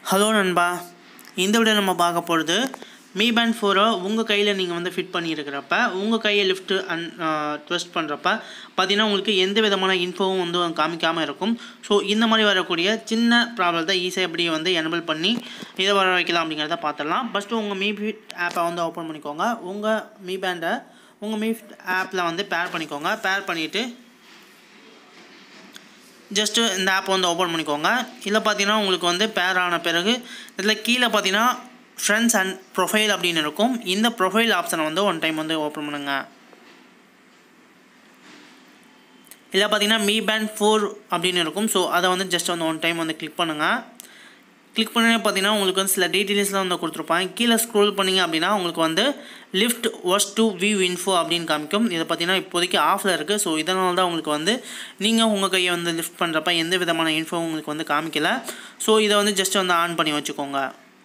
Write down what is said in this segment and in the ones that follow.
hello நண்பா இந்த விட நம்ம பார்க்க போகிறது மீ பேண்ட் ஃபோரை உங்கள் கையில் நீங்கள் வந்து ஃபிட் பண்ணியிருக்கிறப்ப உங்கள் கையை லிஃப்ட்டு அண்ட் ட்விஸ்ட் பண்ணுறப்ப பார்த்தீங்கன்னா உங்களுக்கு எந்த விதமான இன்ஃபோவும் வந்து காமிக்காமல் இருக்கும் ஸோ இந்த மாதிரி வரக்கூடிய சின்ன ப்ராப்ளத்தை ஈஸியாக எப்படி வந்து எனபிள் பண்ணி இதை வர வைக்கலாம் அப்படிங்கிறத பார்த்துடலாம் ஃபஸ்ட்டு உங்கள் மீ ஃபிட் ஆப்பை வந்து ஓப்பன் பண்ணிக்கோங்க உங்கள் மீ பேண்டை உங்கள் மீ ஃபிட் ஆப்பில் வந்து பேர் பண்ணிக்கோங்க பேர் பண்ணிவிட்டு ஜஸ்ட்டு இந்த ஆப் வந்து ஓப்பன் பண்ணிக்கோங்க இதில் பார்த்தீங்கன்னா உங்களுக்கு வந்து பேர் ஆன பிறகு இதில் கீழே பார்த்தீங்கன்னா ஃப்ரெண்ட்ஸ் அண்ட் ப்ரொஃபைல் அப்படின்னு இருக்கும் இந்த ப்ரொஃபைல் ஆப்ஷனை வந்து ஒன் டைம் வந்து ஓப்பன் பண்ணுங்க இதில் பார்த்தீங்கன்னா மீ பேண்ட் ஃபோர் அப்படின்னு இருக்கும் ஸோ அதை வந்து ஜஸ்ட் வந்து ஒன் டைம் வந்து கிளிக் பண்ணுங்கள் கிளிக் பண்ணி பார்த்தீங்கன்னா உங்களுக்கு வந்து சில டீட்டெயில்ஸ்லாம் வந்து கொடுத்துருப்பாங்க கீழே ஸ்க்ரோல் பண்ணிங்க அப்படின்னா உங்களுக்கு வந்து லிஃப்ட் வாஷ் டு வியூ இன்ஃபோ அப்படின்னு காமிக்கும் இதை பார்த்தீங்கன்னா இப்போதைக்கு ஆஃபில் இருக்குது ஸோ இதனால தான் உங்களுக்கு வந்து நீங்கள் உங்கள் கையை வந்து லிஃப்ட் பண்ணுறப்ப எந்த விதமான இன்ஃபோ உங்களுக்கு வந்து காமிக்கல ஸோ இதை வந்து ஜஸ்ட் வந்து ஆன் பண்ணி வச்சுக்கோங்க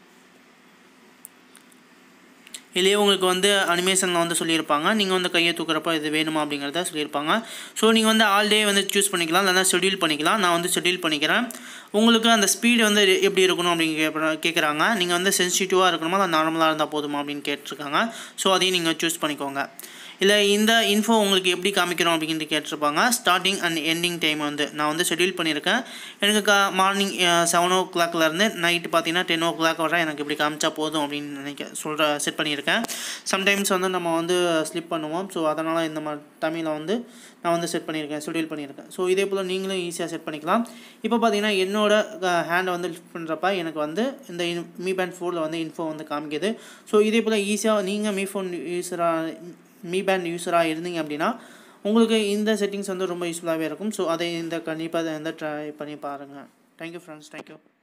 இல்லையே உங்களுக்கு வந்து அனிமேஷனில் வந்து சொல்லியிருப்பாங்க நீங்கள் வந்து கையை தூக்குறப்ப இது வேணுமா அப்படிங்கிறத சொல்லியிருப்பாங்க ஸோ நீங்கள் வந்து ஆல் டே வந்து சூஸ் பண்ணிக்கலாம் இல்லைனா ஷெட்யூல் பண்ணிக்கலாம் நான் வந்து ஷெட்யூல் பண்ணிக்கிறேன் உங்களுக்கு அந்த ஸ்பீடு வந்து எப்படி இருக்கணும் அப்படின்னு கேட்குற கேட்குறாங்க நீங்கள் வந்து சென்சிட்டிவாக இருக்கணுமா இல்லை நார்மலாக இருந்தால் போதுமா அப்படின்னு கேட்டிருக்காங்க ஸோ அதையும் நீங்கள் சூஸ் பண்ணிக்கோங்க இல்லை இந்த இன்ஃபோ உங்களுக்கு எப்படி காமிக்கணும் அப்படின்ட்டு கேட்டிருப்பாங்க ஸ்டார்டிங் அண்ட் எண்டிங் டைம் வந்து நான் வந்து ஷெட்யூல் பண்ணியிருக்கேன் எனக்கு கா மார்னிங் செவன் ஓ கிளாக்லேருந்து நைட்டு பார்த்தீங்கன்னா டென் ஓ கிளாக் வரை எனக்கு இப்படி காமிச்சா போதும் அப்படின்னு நினைக்க சொல்கிற செட் பண்ணியிருக்கேன் சம்டைம்ஸ் வந்து நம்ம வந்து ஸ்லிப் பண்ணுவோம் ஸோ அதனால் இந்த மாதிரி டைமில் வந்து நான் வந்து செட் பண்ணியிருக்கேன் ஷெட்யூல் பண்ணியிருக்கேன் ஸோ இதே போல் நீங்களும் ஈஸியாக செட் பண்ணிக்கலாம் இப்போ பார்த்தீங்கன்னா என்னோட ஹேண்டை வந்து லிஃப்ட் பண்ணுறப்ப எனக்கு வந்து இந்த மீ பேண்ட் ஃபோனில் வந்து இன்ஃபோ வந்து காமிக்குது ஸோ இதே போல் ஈஸியாக நீங்கள் மீ ஃபோன் யூஸராக மீ பேண்ட் யூஸராக இருந்தீங்க அப்படின்னா உங்களுக்கு இந்த செட்டிங்ஸ் வந்து ரொம்ப யூஸ்ஃபுல்லாகவே இருக்கும் ஸோ அதை இந்த கண்டிப்பாக இந்த ட்ரை பண்ணி பாருங்கள் தேங்க்யூ ஃப்ரெண்ட்ஸ் தேங்க்யூ